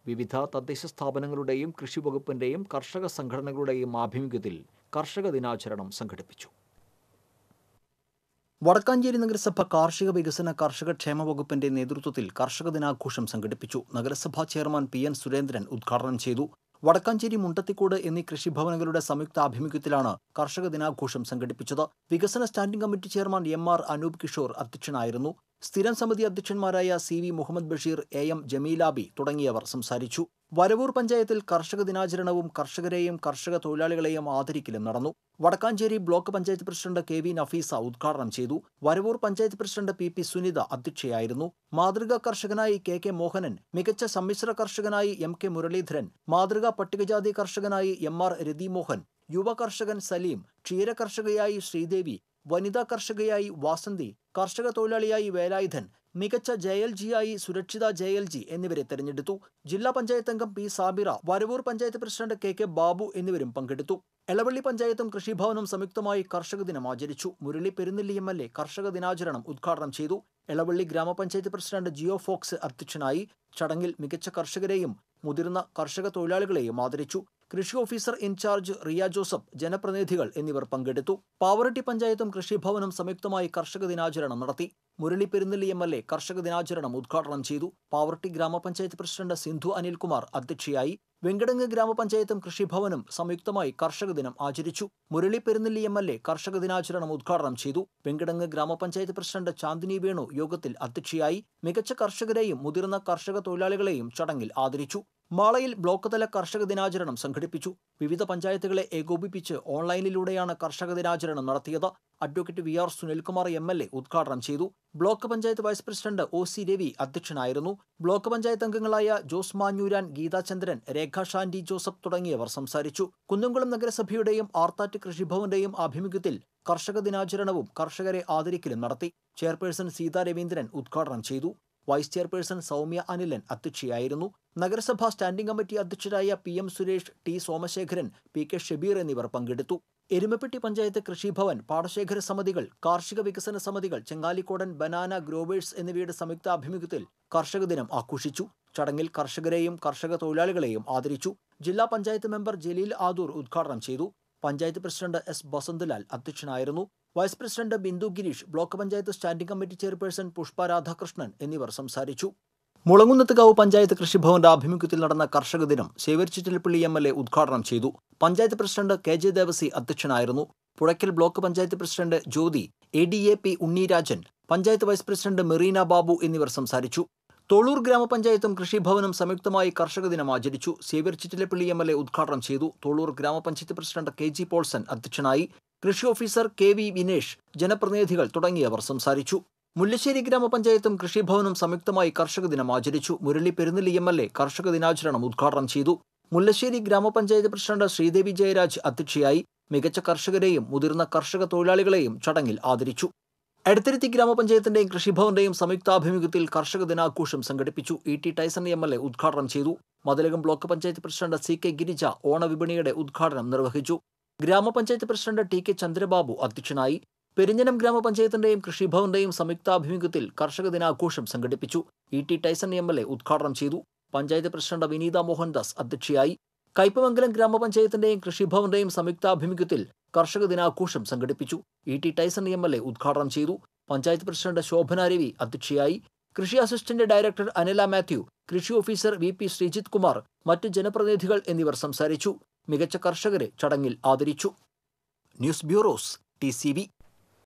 വിവിധ തദ്ദേശ സ്ഥാപനങ്ങളുടെയും കൃഷി വകുപ്പിന്റെയും കർഷക സംഘടനകളുടെയും ആഭിമുഖ്യത്തിൽ കർഷക ദിനാചരണം സംഘടിപ്പിച്ചു വടക്കാഞ്ചേരി നഗരസഭ കാർഷിക വികസന കർഷക ക്ഷേമ വകുപ്പിന്റെ നേതൃത്വത്തിൽ കർഷക ദിനാഘോഷം സംഘടിപ്പിച്ചു നഗരസഭാ ചെയർമാൻ പി എൻ സുരേന്ദ്രൻ ഉദ്ഘാടനം ചെയ്തു വടക്കാഞ്ചേരി മുണ്ടത്തിക്കോട് എന്നീ കൃഷിഭവനുകളുടെ സംയുക്ത ആഭിമുഖ്യത്തിലാണ് കർഷക ദിനാഘോഷം സംഘടിപ്പിച്ചത് വികസന standing committee chairman M R Anoop Kishore അധ്യക്ഷനായിരുന്നു സ്ഥിരം സമിതി അധ്യക്ഷന്മാരായ C V Muhammad Basheer A M Jameelabi തുടങ്ങിയവർ സംസാരിച്ചു വരവൂർ പഞ്ചായത്തിൽ കർഷക ദിനാചരണവും കർഷകരെയും കർഷക തൊഴിലാളികളെയും ആദരിക്കലും നടന്നു Vadakkanchery block panchayat president K V Nafeesa ഉദ്ഘാടനം ചെയ്തു Varavoor panchayat president P P Sunitha അധ്യക്ഷയായിരുന്നു മാതൃകാ കർഷകനായി കെ കെ മോഹനൻ മികച്ച സമ്മിശ്ര കർഷകനായി എം കെ മുരളീധരൻ മാതൃകാ പട്ടികജാതി കർഷകനായി എം ആർ രതിമോഹൻ യുവ കർഷകൻ സലീം ക്ഷീര കർഷകയായി ശ്രീദേവി വനിതാ കർഷകയായി വാസന്തി കർഷക തൊഴിലാളിയായി വേലായുധൻ മികച്ച ജെ എൽ ജിയായി സുരക്ഷിത ജെ എൽ ജി എന്നിവരെ തെരഞ്ഞെടുത്തു ജില്ലാ പഞ്ചായത്ത് അംഗം P Sabira Varavoor panchayat president K K Babu എന്നിവരും പങ്കെടുത്തു എളവള്ളി പഞ്ചായത്തും കൃഷിഭവനും സംയുക്തമായി കർഷക ദിനം ആചരിച്ചു Murali Perunnelli M L A കർഷക ദിനാചരണം ഉദ്ഘാടനം ചെയ്തു എളവള്ളി ഗ്രാമപഞ്ചായത്ത് പ്രസിഡന്റ് ജിയോ ഫോക്സ് അധ്യക്ഷനായി ചടങ്ങിൽ മികച്ച കർഷകരെയും മുതിർന്ന കർഷക തൊഴിലാളികളെയും ആദരിച്ചു കൃഷി ഓഫീസർ ഇൻചാർജ് റിയ ജോസഫ് ജനപ്രതിനിധികൾ എന്നിവർ പങ്കെടുത്തു പാവറട്ടി പഞ്ചായത്തും കൃഷിഭവനും സംയുക്തമായി കർഷക ദിനാചരണം നടത്തി Murali Perunnelli M L A കർഷക ദിനാചരണം ഉദ്ഘാടനം ചെയ്തു പാവറട്ടി ഗ്രാമപഞ്ചായത്ത് പ്രസിഡന്റ് സിന്ധു അനിൽകുമാർ അധ്യക്ഷയായി വെങ്കടങ്ങ് ഗ്രാമപഞ്ചായത്തും കൃഷിഭവനും സംയുക്തമായി കർഷക ദിനം ആചരിച്ചു Murali Perunnelli M L A കർഷക ദിനാചരണം ഉദ്ഘാടനം ചെയ്തു വെങ്കടങ്ങ് ഗ്രാമപഞ്ചായത്ത് പ്രസിഡന്റ് ചാന്ദിനി വേണു യോഗത്തിൽ അധ്യക്ഷയായി മികച്ച കർഷകരെയും മുതിർന്ന കർഷക തൊഴിലാളികളെയും ചടങ്ങിൽ ആദരിച്ചു മാളയിൽ ബ്ലോക്ക് തല കർഷക ദിനാചരണം സംഘടിപ്പിച്ചു വിവിധ പഞ്ചായത്തുകളെ ഏകോപിപ്പിച്ച് ഓൺലൈനിലൂടെയാണ് കർഷക ദിനാചരണം നടത്തിയത് advocate V R Sunilkumar M L A ഉദ്ഘാടനം ചെയ്തു block panchayat vice president O C Ravi അധ്യക്ഷനായിരുന്നു ബ്ലോക്ക് പഞ്ചായത്ത് അംഗങ്ങളായ ജോസ് മാഞ്ഞൂരാൻ ഗീതാചന്ദ്രൻ രേഖ ഷാൻഡി ജോസഫ് തുടങ്ങിയവർ സംസാരിച്ചു കുന്നംകുളം നഗരസഭയുടെയും ആർത്താറ്റ് കൃഷിഭവന്റെയും ആഭിമുഖ്യത്തിൽ കർഷക ദിനാചരണവും കർഷകരെ ആദരിക്കലും നടത്തി ചെയർപേഴ്സൺ സീതാ രവീന്ദ്രൻ ഉദ്ഘാടനം ചെയ്തു വൈസ് ചെയർപേഴ്സൺ സൗമ്യ അനിലൻ അധ്യക്ഷയായിരുന്നു നഗരസഭാ സ്റ്റാൻഡിംഗ് കമ്മിറ്റി അധ്യക്ഷരായ P M Suresh T Somasekharan P K Shabeer എന്നിവർ പങ്കെടുത്തു എരുമപ്പെട്ടി പഞ്ചായത്ത് കൃഷിഭവൻ പാടശേഖര സമിതികൾ കാർഷിക വികസന സമിതികൾ ചെങ്ങാലിക്കോടൻ ബനാന ഗ്രോവേഴ്സ് എന്നിവയുടെ സംയുക്താഭിമുഖ്യത്തിൽ കർഷക ദിനം ആഘോഷിച്ചു ചടങ്ങിൽ കർഷകരെയും കർഷക തൊഴിലാളികളെയും ആദരിച്ചു ജില്ലാ പഞ്ചായത്ത് മെമ്പർ ജലീൽ ആദൂർ ഉദ്ഘാടനം ചെയ്തു പഞ്ചായത്ത് പ്രസിഡന്റ് എസ് ബസന്തലാൽ അധ്യക്ഷനായിരുന്നു vice president Bindu Gireesh block panchayat standing committee chairperson Pushpa Radhakrishnan എന്നിവർ സംസാരിച്ചു മുളങ്ങുന്നത്തുകാവ് പഞ്ചായത്ത് കൃഷിഭവന്റെ ആഭിമുഖ്യത്തിൽ നടന്ന കർഷക ദിനം Xavier Chittilappilly M L A ഉദ്ഘാടനം ചെയ്തു panchayat president K J Devassy അധ്യക്ഷനായിരുന്നു Puzhakkal block panchayat president Jyothi A D A P Unnirajan panchayat vice president Merina Babu എന്നിവർ സംസാരിച്ചു തൊള്ളൂർ ഗ്രാമപഞ്ചായത്തും കൃഷിഭവനും സംയുക്തമായി കർഷക ദിനം ആചരിച്ചു Xavier Chittilappilly M L A ഉദ്ഘാടനം ചെയ്തു തൊള്ളൂർ ഗ്രാമപഞ്ചായത്ത് പ്രസിഡന്റ് കെ ജി പോൾസൺ അധ്യക്ഷനായി കൃഷി ഓഫീസർ കെ വി വിനേഷ് ജനപ്രതിനിധികൾ തുടങ്ങിയവർ സംസാരിച്ചു മുല്ലശ്ശേരി ഗ്രാമപഞ്ചായത്തും കൃഷിഭവനും സംയുക്തമായി കർഷക ദിനം ആചരിച്ചു Murali Perunnelli M L A കർഷക ദിനാചരണം ഉദ്ഘാടനം ചെയ്തു മുല്ലശ്ശേരി ഗ്രാമപഞ്ചായത്ത് പ്രസിഡന്റ് ശ്രീദേവി ജയരാജ് അധ്യക്ഷയായി മികച്ച കർഷകരെയും മുതിർന്ന കർഷക തൊഴിലാളികളെയും ചടങ്ങിൽ ആദരിച്ചു എടത്തിരുത്തി ഗ്രാമപഞ്ചായത്തിന്റെയും കൃഷിഭവന്റെയും സംയുക്താഭിമുഖ്യത്തിൽ കർഷക ദിനാഘോഷം സംഘടിപ്പിച്ചു E T Tyson M L A ഉദ്ഘാടനം ചെയ്തു Mathilakam block panchayat president C K Girija ഓണവിപണിയുടെ ഉദ്ഘാടനം നിർവഹിച്ചു ഗ്രാമപഞ്ചായത്ത് പ്രസിഡന്റ് ടി കെ ചന്ദ്രബാബു അധ്യക്ഷനായി പെരിഞ്ഞനം ഗ്രാമപഞ്ചായത്തിന്റെയും കൃഷിഭവന്റെയും സംയുക്താഭിമുഖ്യത്തിൽ കർഷക ദിനാഘോഷം സംഘടിപ്പിച്ചു E T Tyson M L A ഉദ്ഘാടനം ചെയ്തു പഞ്ചായത്ത് പ്രസിഡന്റ് വിനീത മോഹൻദാസ് അധ്യക്ഷയായി കയ്പമംഗലം ഗ്രാമപഞ്ചായത്തിന്റെയും കൃഷിഭവന്റെയും സംയുക്താഭിമുഖ്യത്തിൽ കർഷക ദിനാഘോഷം സംഘടിപ്പിച്ചു E T Tyson M L A ഉദ്ഘാടനം ചെയ്തു പഞ്ചായത്ത് പ്രസിഡന്റ് ശോഭന രവി അധ്യക്ഷയായി കൃഷി അസിസ്റ്റന്റ് ഡയറക്ടർ അനില മാത്യു കൃഷി officer V P Sreejith Kumar മറ്റ് ജനപ്രതിനിധികൾ എന്നിവർ സംസാരിച്ചു മികച്ച കർഷകരെ ചടങ്ങിൽ ആദരിച്ചു news bureaus T C V